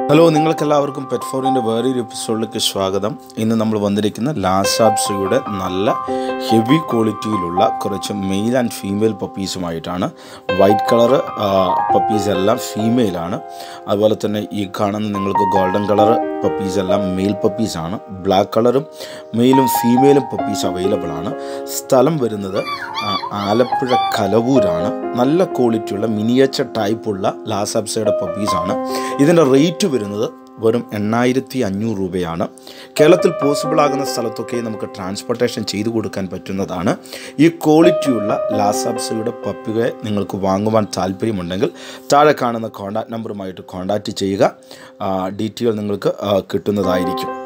hello നിങ്ങൾക്കെല്ലാവർക്കും pet ഫോറിൻ്റെ വേറൊരു എപ്പിസോഡിലേക്ക് സ്വാഗതം ഇന്ന് നമ്മൾ വന്നിരിക്കുന്ന ലാസാബ്സയുടെ നല്ല ഹെവി ക്വാളിറ്റിയിലുള്ള കുറച്ച് മെയിൽ ആൻഡ് ഫീമെയിൽ പപ്പീസുമായിട്ടാണ് വൈറ്റ് കളർ പപ്പീസ് എല്ലാം ഫീമെയിലാണ് അതുപോലെ തന്നെ ഈ കാണുന്ന നിങ്ങൾക്ക് ഗോൾഡൻ കളർ പപ്പീസ് എല്ലാം മെയിൽ പപ്പീസാണ് ബ്ലാക്ക് കളറും മെയിലും ഫീമെയിലും പപ്പീസ് അവൈലബിൾ ആണ് സ്ഥലം വരുന്നത് ആ, ആലപ്പുഴ കലവൂരാണ് നല്ല ക്വാളിറ്റിയുള്ള മിനിയേച്ചർ ടൈപ്പുള്ള ലാസാബ്സയുടെ പപ്പീസാണ് ഇതിൻ്റെ റേറ്റ് വരുന്നത് വെറും എണ്ണായിരത്തി അഞ്ഞൂറ് രൂപയാണ് കേരളത്തിൽ പോസിബിൾ ആകുന്ന സ്ഥലത്തൊക്കെ നമുക്ക് ട്രാൻസ്പോർട്ടേഷൻ ചെയ്തു കൊടുക്കാൻ പറ്റുന്നതാണ് ഈ ക്വാളിറ്റിയുള്ള ലാസാബ്സയുടെ പപ്പിയെ നിങ്ങൾക്ക് വാങ്ങുവാൻ താല്പര്യമുണ്ടെങ്കിൽ താഴെ കാണുന്ന കോൺടാക്ട് നമ്പറുമായിട്ട് കോൺടാക്റ്റ് ചെയ്യുക ഡീറ്റെയിൽ നിങ്ങൾക്ക് ആ, കിട്ടുന്നതായിരിക്കും